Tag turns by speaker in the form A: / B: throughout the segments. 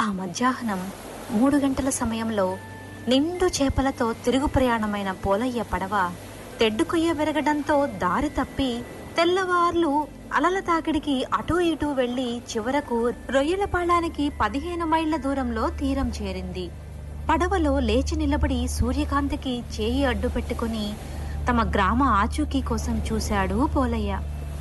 A: మధ్యాహ్నం మూడు గంటల సమయంలో నిండు చేపలతో తిరుగు ప్రయాణమైన పోలయ్య పడవ తెడ్డుకొయ్య విరగడంతో దారి తప్పి తెల్లవార్లు అలల తాకిడికి అటూ ఇటూ వెళ్లి చివరకు రొయ్యలపాళానికి పదిహేను మైళ్ల దూరంలో తీరం చేరింది పడవలో లేచి నిలబడి సూర్యకాంతికి చేయి అడ్డు పెట్టుకుని తమ గ్రామ ఆచూకీ కోసం చూశాడు పోలయ్య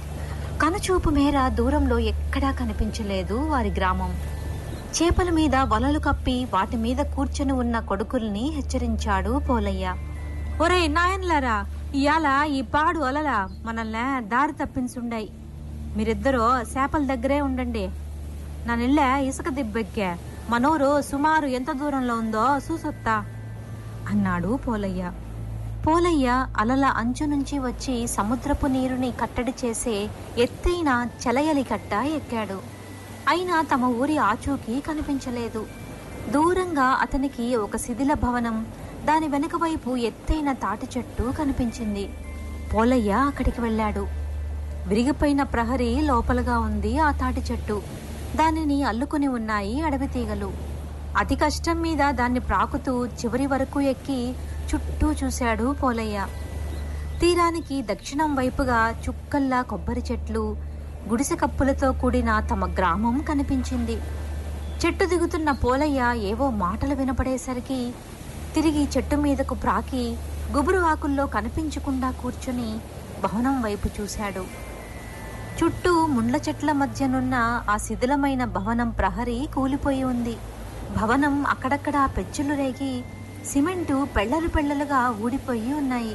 A: కనుచూపు మేర దూరంలో ఎక్కడా కనిపించలేదు వారి గ్రామం చేపల మీద వలలు కప్పి వాటి మీద కూర్చొని ఉన్న కొడుకుల్ని హెచ్చరించాడు పోలయ్య ఒరే నాయన్లారా ఇయాల ఈ పాడు అలలా మనల్ని దారి తప్పించుండాయి మీరిద్దరూ చేపల దగ్గరే ఉండండి నా నెల్ల ఇసుక దిబ్బెక్కే మనోరు సుమారు ఎంత దూరంలో ఉందో చూసొత్తా అన్నాడు పోలయ్య పోలయ్య అలల అంచు నుంచి వచ్చి సముద్రపు నీరుని కట్టడి చేసే ఎత్తైన చలయలి కట్ట ఎక్కాడు అయినా తమ ఊరి ఆచూకీ కనిపించలేదు దూరంగా అతనికి ఒక శిథిల భవనం దాని వెనుక వైపు ఎత్తైన తాటి చెట్టు కనిపించింది పోలయ్య అక్కడికి వెళ్ళాడు విరిగిపోయిన ప్రహరీ లోపలగా ఉంది ఆ తాటి చెట్టు దానిని అల్లుకుని ఉన్నాయి అడవి తీగలు అతి కష్టం మీద దాన్ని ప్రాకుతూ చివరి వరకు ఎక్కి చుట్టూ చూశాడు పోలయ్య తీరానికి దక్షిణం వైపుగా చుక్కల్లా కొబ్బరి చెట్లు గుడిసె కప్పులతో కూడిన తమ గ్రామం కనిపించింది చెట్టు దిగుతున్న పోలయ్య ఏవో మాటలు వినపడేసరికి తిరిగి చెట్టు మీదకు ప్రాకి గుబురు ఆకుల్లో కనిపించకుండా కూర్చుని భవనం వైపు చూశాడు చుట్టూ ముండ్ల చెట్ల మధ్యనున్న ఆ శిథిలమైన భవనం ప్రహరీ కూలిపోయి ఉంది భవనం అక్కడక్కడ పెచ్చులు రేగి సిమెంటు పెళ్లలు పెళ్లలుగా ఊడిపోయి ఉన్నాయి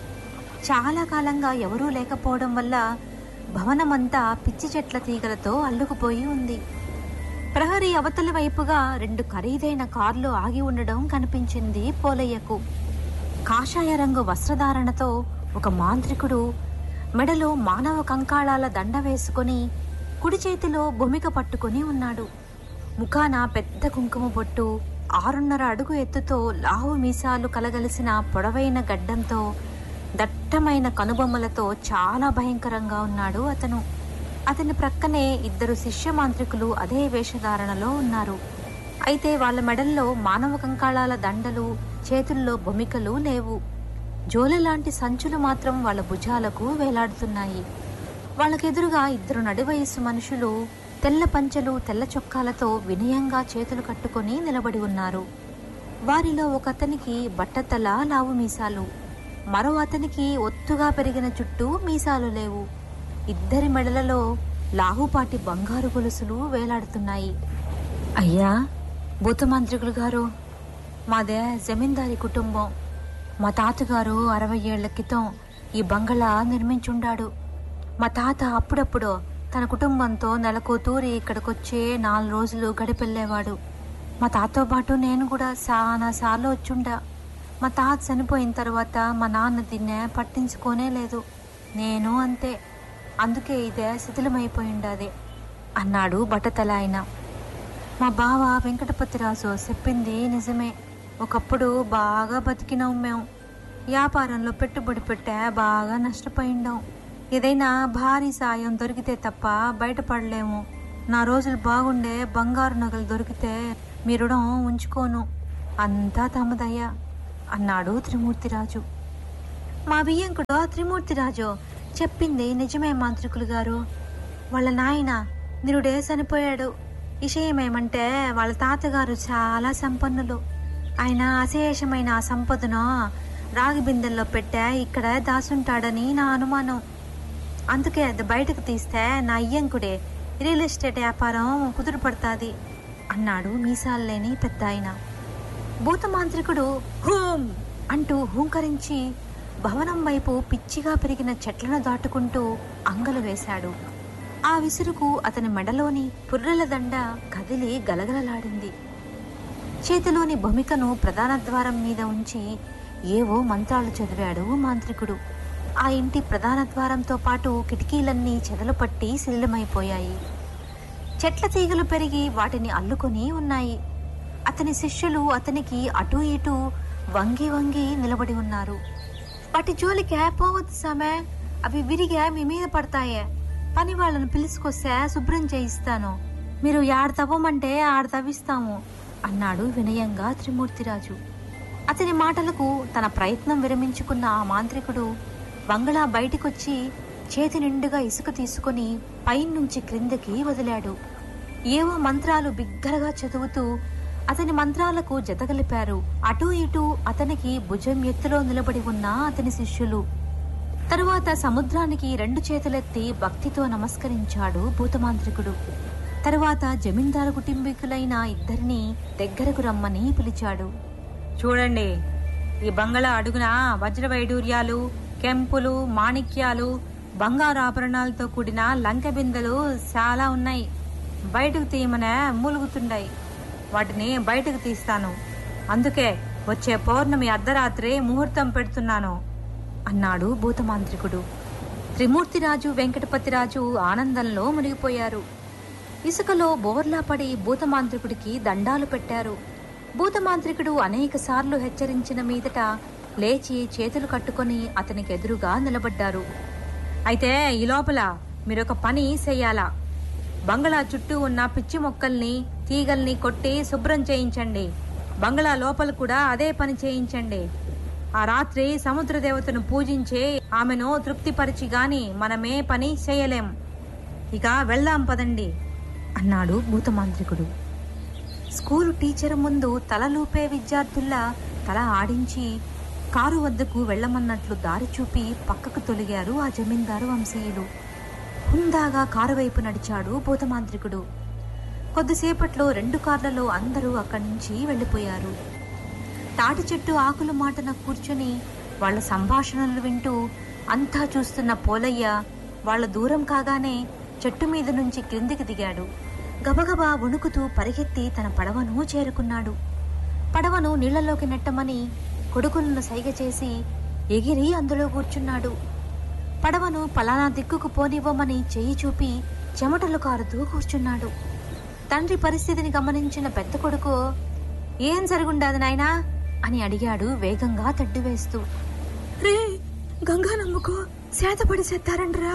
A: చాలా కాలంగా ఎవరూ లేకపోవడం వల్ల భవనమంతా పిచ్చి చెట్ల తీగలతో అల్లుకుపోయి ఉంది ప్రహరీ అవతలి వైపుగా రెండు ఖరీదైన కార్లు ఆగి ఉండడం కనిపించింది పోలయ్యకు కాషాయ రంగు వస్త్రధారణతో ఒక మాంత్రికుడు మెడలో మానవ కంకాళాల దండ వేసుకొని కుడి చేతిలో భూమిక పట్టుకొని ఉన్నాడు ముఖాన పెద్ద కుంకుమ బొట్టు ఆరున్నర అడుగు ఎత్తుతో లావు మీసాలు కలగలిసిన పొడవైన గడ్డంతో దట్టమైన కనుబొమ్మలతో చాలా భయంకరంగా ఉన్నాడు అతను అతని ప్రక్కనే ఇద్దరు శిష్య మాంత్రికులు అదే వేషధారణలో ఉన్నారు అయితే వాళ్ళ మెడల్లో మానవ కంకాళాల దండలు చేతుల్లో భూమికలు లేవు జోలె లాంటి సంచులు మాత్రం వాళ్ళ భుజాలకు వేలాడుతున్నాయి వాళ్ళకెదురుగా ఇద్దరు నడివయస్సు మనుషులు తెల్ల పంచెలు తెల్ల చొక్కాలతో వినయంగా చేతులు కట్టుకొని నిలబడి ఉన్నారు వారిలో ఒక అతనికి బట్టతల లావు మీసాలు మరో అతనికి ఒత్తుగా పెరిగిన చుట్టూ మీసాలు లేవు ఇద్దరి మెడలలో లావుపాటి బంగారు గొలుసులు వేలాడుతున్నాయి అయ్యా భూతమాంత్రికులు గారు మాదే జమీందారీ కుటుంబం మా తాతగారు అరవై ఏళ్ల క్రితం ఈ బంగళా నిర్మించుండాడు మా తాత అప్పుడప్పుడు తన కుటుంబంతో నెలకు తూరి ఇక్కడికొచ్చే నాలుగు రోజులు గడిపెళ్ళేవాడు మా తాతతో పాటు నేను కూడా చాలా సార్లు వచ్చుండా మా తాత చనిపోయిన తర్వాత మా నాన్న దీన్నే పట్టించుకోనే లేదు నేను అంతే అందుకే ఇదే శిథిలమైపోయిండాది అన్నాడు బట్టతల ఆయన మా బావ వెంకటపతిరాజు చెప్పింది నిజమే ఒకప్పుడు బాగా బతికినాం మేము వ్యాపారంలో పెట్టుబడి పెట్టా బాగా నష్టపోయిండాం ఏదైనా భారీ సాయం దొరికితే తప్ప బయటపడలేము నా రోజులు బాగుండే బంగారు నగలు దొరికితే మీ రుణం ఉంచుకోను అంతా తమదయ్యా అన్నాడు త్రిమూర్తిరాజు మా బియ్యంకుడు త్రిమూర్తిరాజు చెప్పింది నిజమే మాంత్రికులు గారు వాళ్ళ నాయన నిరుడే చనిపోయాడు విషయం ఏమంటే వాళ్ళ తాతగారు చాలా సంపన్నులు ఆయన అశేషమైన ఆ సంపదను రాగి బిందెల్లో పెట్టా ఇక్కడ దాసుంటాడని నా అనుమానం అందుకే అది బయటకు తీస్తే నా అయ్యంకుడే రియల్ ఎస్టేట్ వ్యాపారం కుదురు పడుతుంది అన్నాడు మీసాలు లేని పెద్ద ఆయన భూతమాంత్రికుడు హూం అంటూ హూంకరించి భవనం వైపు పిచ్చిగా పెరిగిన చెట్లను దాటుకుంటూ అంగలు వేశాడు ఆ విసురుకు అతని మెడలోని పుర్రెల దండ కదిలి గలగలలాడింది చేతిలోని భూమికను ప్రధాన ద్వారం మీద ఉంచి ఏవో మంత్రాలు చదివాడు మాంత్రికుడు ఆ ఇంటి ప్రధాన ద్వారంతో పాటు కిటికీలన్నీ చెదలుపట్టి శిథిలమైపోయాయి చెట్ల తీగలు పెరిగి వాటిని అల్లుకొని ఉన్నాయి అతని శిష్యులు అతనికి అటూ ఇటూ వంగి వంగి నిలబడి ఉన్నారు వాటి జోలికే పోవద్దు సామె అవి విరిగా మీ మీద పడతాయే పని వాళ్ళను పిలుచుకొస్తే శుభ్రం చేయిస్తాను మీరు యాడ తవ్వమంటే ఆడ తవ్విస్తాము అన్నాడు వినయంగా త్రిమూర్తిరాజు అతని మాటలకు తన ప్రయత్నం విరమించుకున్న ఆ మాంత్రికుడు బంగళా బయటికొచ్చి చేతి నిండుగా ఇసుక తీసుకుని పైనుంచి క్రిందకి వదిలాడు ఏవో మంత్రాలు బిగ్గరగా చదువుతూ అతని మంత్రాలకు జతగలిపారు అటూ ఇటూ అతనికి భుజం ఎత్తులో నిలబడి ఉన్న అతని శిష్యులు తరువాత సముద్రానికి రెండు చేతులెత్తి భక్తితో నమస్కరించాడు భూతమాంత్రికుడు తరువాత జమీందారు కుటుంబీకులైన ఇద్దరిని దగ్గరకు రమ్మని పిలిచాడు చూడండి ఈ బంగళా అడుగున వజ్ర వైడూర్యాలు కెంపులు మాణిక్యాలు బంగారు ఆభరణాలతో కూడిన లంక బిందెలు చాలా ఉన్నాయి బయటకు తీయమనే మూలుగుతుండాయి వాటిని బయటకు తీస్తాను అందుకే వచ్చే పౌర్ణమి అర్ధరాత్రి ముహూర్తం పెడుతున్నాను అన్నాడు భూతమాంత్రికుడు త్రిమూర్తిరాజు వెంకటపతిరాజు ఆనందంలో మునిగిపోయారు ఇసుకలో బోర్లా పడి భూతమాంత్రికుడికి దండాలు పెట్టారు భూతమాంత్రికుడు అనేక సార్లు హెచ్చరించిన మీదట లేచి చేతులు కట్టుకొని అతనికి ఎదురుగా నిలబడ్డారు అయితే ఈ లోపల మీరొక పని చెయ్యాలా బంగళా చుట్టూ ఉన్న పిచ్చి మొక్కల్ని తీగల్ని కొట్టి శుభ్రం చేయించండి బంగళా లోపల కూడా అదే పని చేయించండి ఆ రాత్రి సముద్ర దేవతను పూజించి ఆమెను తృప్తిపరిచి గాని మనమే పని చేయలేం ఇక వెళ్దాం పదండి అన్నాడు భూతమాంత్రికుడు స్కూలు టీచర్ ముందు తలలూపే విద్యార్థుల్లా తల ఆడించి కారు వద్దకు వెళ్ళమన్నట్లు దారి చూపి పక్కకు తొలిగారు ఆ జమీందారు వంశీయులు హుందాగా కారు వైపు నడిచాడు భూతమాంత్రికుడు కొద్దిసేపట్లో రెండు కార్లలో అందరూ అక్కడి నుంచి వెళ్ళిపోయారు తాటి చెట్టు ఆకుల మాటన కూర్చుని వాళ్ళ సంభాషణలు వింటూ అంతా చూస్తున్న పోలయ్య వాళ్ళ దూరం కాగానే చెట్టు మీద నుంచి క్రిందికి దిగాడు గబగబా వణుకుతూ పరిగెత్తి తన పడవను చేరుకున్నాడు పడవను నీళ్లలోకి నెట్టమని కొడుకులను సైగ చేసి ఎగిరి అందులో కూర్చున్నాడు పడవను పలానా దిక్కుకు పోనివ్వమని చెయ్యి చూపి చెమటలు కారుతూ కూర్చున్నాడు తండ్రి పరిస్థితిని గమనించిన పెద్ద కొడుకు ఏం జరుగుండాది నాయనా అని అడిగాడు వేగంగా తడ్డి వేస్తూ రే గంగా నమ్ముకో సేతపడి సెత్తారండ్రా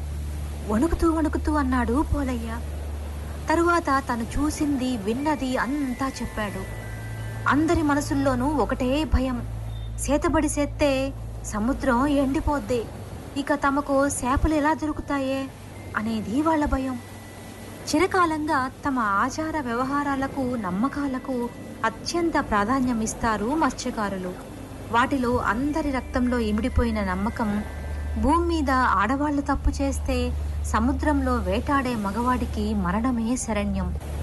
A: వణుకుతూ వణుకుతూ అన్నాడు పోలయ్య తరువాత తను చూసింది విన్నది అంతా చెప్పాడు అందరి మనసుల్లోనూ ఒకటే భయం సేతబడి సెత్తే సముద్రం ఎండిపోద్ది ఇక తమకు చేపలు ఎలా దొరుకుతాయే అనేది వాళ్ళ భయం చిరకాలంగా తమ ఆచార వ్యవహారాలకు నమ్మకాలకు అత్యంత ప్రాధాన్యం ఇస్తారు మత్స్యకారులు వాటిలో అందరి రక్తంలో ఇమిడిపోయిన నమ్మకం భూమి మీద ఆడవాళ్లు తప్పు చేస్తే సముద్రంలో వేటాడే మగవాడికి మరణమే శరణ్యం